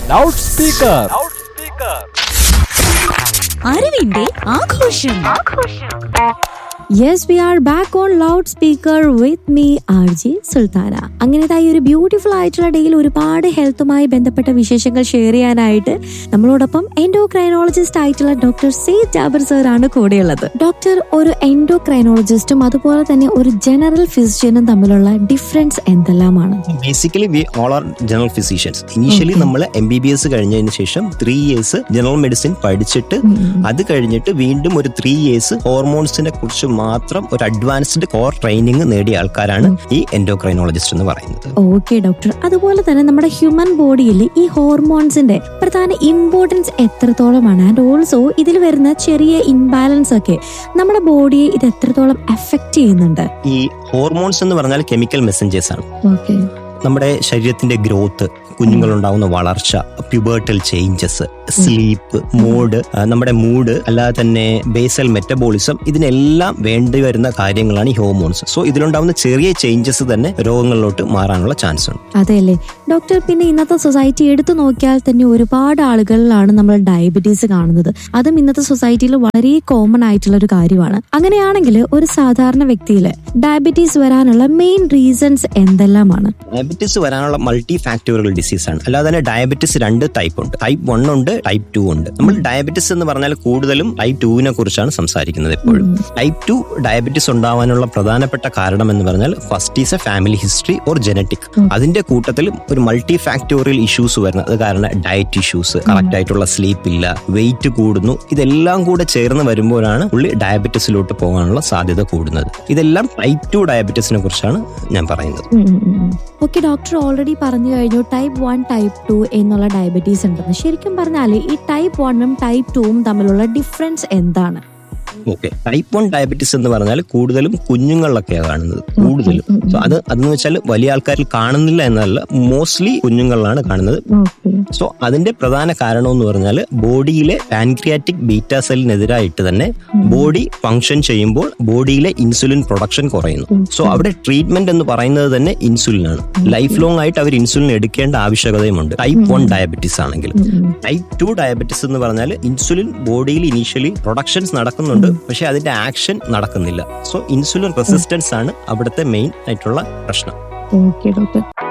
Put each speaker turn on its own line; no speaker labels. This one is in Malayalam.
ലൗഡ് സ്പീക്കർ
അറിവിന്റെ ആഘോഷം
yes we are back on loud speaker with me R G Sultana അങ്ങനത്തെ ഈ ഒരു ബ്യൂട്ടിഫുൾ ആയിട്ടുള്ള ഡേയിൽ ഒരുപാട് ഹെൽത്തുമായി ബന്ധപ്പെട്ട വിശേഷങ്ങൾ ഷെയർ ചെയ്യാനായിട്ട് നമ്മളോടൊപ്പം എൻഡോക്രൈനോളജിസ്റ്റ് ആയിട്ടുള്ള ഡോക്ടർ സെയ്ദ് ജാബർ സർ ആണ് കൂടെയുള്ളത് ഡോക്ടർ ഒരു എൻഡോക്രൈനോളജിസ്റ്റും അതുപോലെ തന്നെ ഒരു ജനറൽ ഫിസിഷ്യനും തമ്മിലുള്ള ഡിഫറൻസ് എന്തെല്ലാമാണ്
basically we all are general physicians initially നമ്മൾ എം ബി ബി എസ് കഴിഞ്ഞതിന് ശേഷം ത്രീ ഇയേഴ്സ് ജനറൽ മെഡിസിൻ പഠിച്ചിട്ട് അത് കഴിഞ്ഞിട്ട് വീണ്ടും ഒരു ത്രീ ഇയേഴ്സ് ഹോർമോൺസിനെ കുറിച്ച് മാത്രം ഒരു അഡ്വാൻസ്ഡ് കോർ ട്രെയിനിങ് നേടിയ ആൾക്കാരാണ് ഈ എൻഡോക്രൈനോളജിസ്റ്റ് എന്ന് പറയുന്നത്
ഓക്കെ ഡോക്ടർ അതുപോലെ തന്നെ നമ്മുടെ ഹ്യൂമൻ ബോഡിയിൽ ഈ ഹോർമോൺസിന്റെ പ്രധാന ഇമ്പോർട്ടൻസ് എത്രത്തോളമാണ് ആൻഡ് ഓൾസോ ഇതിൽ വരുന്ന ചെറിയ ഇംബാലൻസ് ഒക്കെ നമ്മുടെ ബോഡിയെ ഇത് എത്രത്തോളം എഫക്ട് ചെയ്യുന്നുണ്ട്
ഈ ഹോർമോൺസ് എന്ന് പറഞ്ഞാൽ കെമിക്കൽ മെസ്സഞ്ചേഴ്സ് ആണ്
ഓക്കെ
നമ്മുടെ ശരീരത്തിന്റെ ഗ്രോത്ത് കുഞ്ഞുങ്ങളുണ്ടാവുന്ന വളർച്ച പ്യൂബേർട്ടൽ ചേഞ്ചസ് സ്ലീപ്പ് മൂഡ് നമ്മുടെ മൂഡ് അല്ലാതെ തന്നെ ബേസൽ മെറ്റബോളിസം ഇതിനെല്ലാം വേണ്ടി വരുന്ന കാര്യങ്ങളാണ് ഈ ഹോർമോൺസ് സോ ഇതിലുണ്ടാവുന്ന ചെറിയ ചേഞ്ചസ് തന്നെ രോഗങ്ങളിലോട്ട് മാറാനുള്ള ചാൻസ് ഉണ്ട്
അതെല്ലേ ഡോക്ടർ പിന്നെ ഇന്നത്തെ സൊസൈറ്റി എടുത്തു നോക്കിയാൽ തന്നെ ഒരുപാട് ആളുകളിലാണ് നമ്മൾ ഡയബറ്റീസ് കാണുന്നത് അതും ഇന്നത്തെ സൊസൈറ്റിയിൽ വളരെ കോമൺ ആയിട്ടുള്ള ഒരു കാര്യമാണ് അങ്ങനെയാണെങ്കിൽ ഒരു സാധാരണ വ്യക്തിയിൽ ഡയബറ്റീസ് വരാനുള്ള മെയിൻ റീസൺസ് എന്തെല്ലാമാണ്
ഡയബറ്റിസ് വരാനുള്ള മൾട്ടി ഫാക്ടോറിയൽ ഡിസീസ് ആണ് അല്ലാതെ തന്നെ ഡയബറ്റിസ് രണ്ട് ടൈപ്പ് ഉണ്ട് ടൈപ്പ് വൺ ഉണ്ട് ടൈപ്പ് ടു ഉണ്ട് നമ്മൾ ഡയബറ്റിസ് എന്ന് പറഞ്ഞാൽ കൂടുതലും ടൈപ്പ് ടുവിനെ കുറിച്ചാണ് സംസാരിക്കുന്നത് എപ്പോഴും ടൈപ്പ് ടു ഡയബറ്റിസ് ഉണ്ടാവാനുള്ള പ്രധാനപ്പെട്ട കാരണം എന്ന് പറഞ്ഞാൽ first is a family history or genetic അതിന്റെ കൂട്ടത്തിൽ ഒരു മൾട്ടി ഫാക്ടോറിയൽ ഇഷ്യൂസ് വരുന്നത് അത് കാരണം ഡയറ്റ് ഇഷ്യൂസ് കറക്റ്റ് ആയിട്ടുള്ള സ്ലീപ്പ് ഇല്ല വെയിറ്റ് കൂടുന്നു ഇതെല്ലാം കൂടെ ചേർന്ന് വരുമ്പോഴാണ് പുള്ളി ഡയബറ്റിസിലോട്ട് പോകാനുള്ള സാധ്യത കൂടുന്നത് ഇതെല്ലാം ടൈപ്പ് ടു ഡയബറ്റിസിനെ കുറിച്ചാണ് ഞാൻ പറയുന്നത്
ഓക്കെ ഡോക്ടർ ഓൾറെഡി പറഞ്ഞു കഴിഞ്ഞു ടൈപ്പ് വൺ ടൈപ്പ് ടു എന്നുള്ള ഡയബറ്റീസ് ഉണ്ടെന്ന് ശരിക്കും പറഞ്ഞാൽ ഈ ടൈപ്പ് വണ്ണും ടൈപ്പ് ടുവും തമ്മിലുള്ള ഡിഫറൻസ് എന്താണ്
ഓക്കെ ടൈപ്പ് വൺ ഡയബറ്റിസ് എന്ന് പറഞ്ഞാൽ കൂടുതലും കുഞ്ഞുങ്ങളിലൊക്കെയാണ് കാണുന്നത് കൂടുതലും സോ അത് അതെന്ന് വെച്ചാൽ വലിയ ആൾക്കാരിൽ കാണുന്നില്ല എന്നല്ല മോസ്റ്റ്ലി കുഞ്ഞുങ്ങളിലാണ് കാണുന്നത് സോ അതിന്റെ പ്രധാന കാരണം എന്ന് പറഞ്ഞാൽ ബോഡിയിലെ പാൻക്രിയാറ്റിക് ബീറ്റ സെല്ലിനെതിരായിട്ട് തന്നെ ബോഡി ഫങ്ഷൻ ചെയ്യുമ്പോൾ ബോഡിയിലെ ഇൻസുലിൻ പ്രൊഡക്ഷൻ കുറയുന്നു സോ അവിടെ ട്രീറ്റ്മെന്റ് എന്ന് പറയുന്നത് തന്നെ ഇൻസുലിൻ ആണ് ലൈഫ് ലോങ് ആയിട്ട് അവർ ഇൻസുലിൻ എടുക്കേണ്ട ആവശ്യകതയുമുണ്ട് ടൈപ്പ് വൺ ഡയബറ്റിസ് ആണെങ്കിൽ ടൈപ്പ് ടു ഡയബറ്റിസ് എന്ന് പറഞ്ഞാൽ ഇൻസുലിൻ ബോഡിയിൽ ഇനീഷ്യലി പ്രൊഡക്ഷൻസ് നടക്കുന്നുണ്ട് പക്ഷെ അതിന്റെ ആക്ഷൻ നടക്കുന്നില്ല സോ ഇൻസുലിൻ റെസിസ്റ്റൻസ് ആണ് അവിടുത്തെ മെയിൻ ആയിട്ടുള്ള പ്രശ്നം
ഓക്കെ ഡോക്ടർ